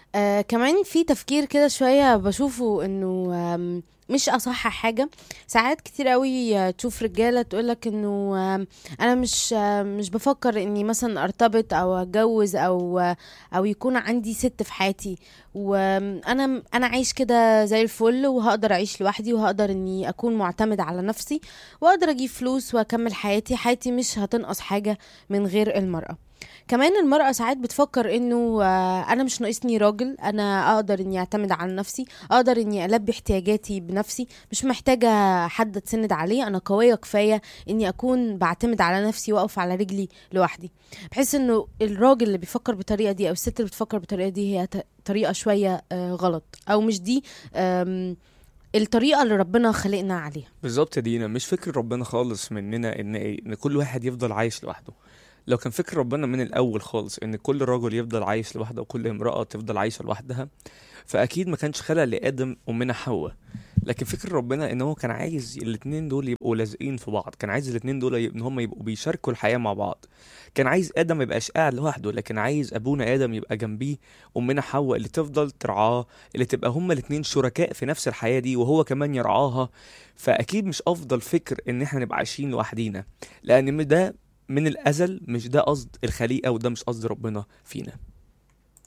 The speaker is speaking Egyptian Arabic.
آه كمان في تفكير كده شوية بشوفه انه آم، مش اصح حاجة ساعات كتير قوي آه، تشوف رجالة تقولك انه آم، انا مش آه، مش بفكر اني مثلا ارتبط او اتجوز او آه، او يكون عندي ست في حياتي وانا انا عايش كده زي الفل وهقدر اعيش لوحدي وهقدر اني اكون معتمد على نفسي واقدر اجيب فلوس واكمل حياتي حياتي مش هتنقص حاجة من غير المرأة كمان المرأة ساعات بتفكر انه آه، انا مش ناقصني راجل انا اقدر اني اعتمد على نفسي اقدر اني البي احتياجاتي بنفسي مش محتاجة حد اتسند عليه انا قوية كفاية اني اكون بعتمد على نفسي واقف على رجلي لوحدي بحس انه الراجل اللي بيفكر بالطريقة دي او الست اللي بتفكر بالطريقة دي هي ت- طريقة شوية آه، غلط او مش دي آم، الطريقة اللي ربنا خلقنا عليها بالظبط يا دينا مش فكر ربنا خالص مننا ان إيه؟ ان كل واحد يفضل عايش لوحده لو كان فكر ربنا من الاول خالص ان كل راجل يفضل عايش لوحده وكل امرأة تفضل عايشة لوحدها فاكيد ما كانش خلق لادم ومنها حواء لكن فكر ربنا ان هو كان عايز الاتنين دول يبقوا لازقين في بعض كان عايز الاتنين دول يب- ان هم يبقوا بيشاركوا الحياة مع بعض كان عايز ادم ما يبقاش قاعد لوحده لكن عايز ابونا ادم يبقى جنبيه امنا حواء اللي تفضل ترعاه اللي تبقى هما الاتنين شركاء في نفس الحياة دي وهو كمان يرعاها فاكيد مش افضل فكر ان احنا نبقى عايشين لوحدينا لان ده من الازل مش ده قصد الخليقه وده مش قصد ربنا فينا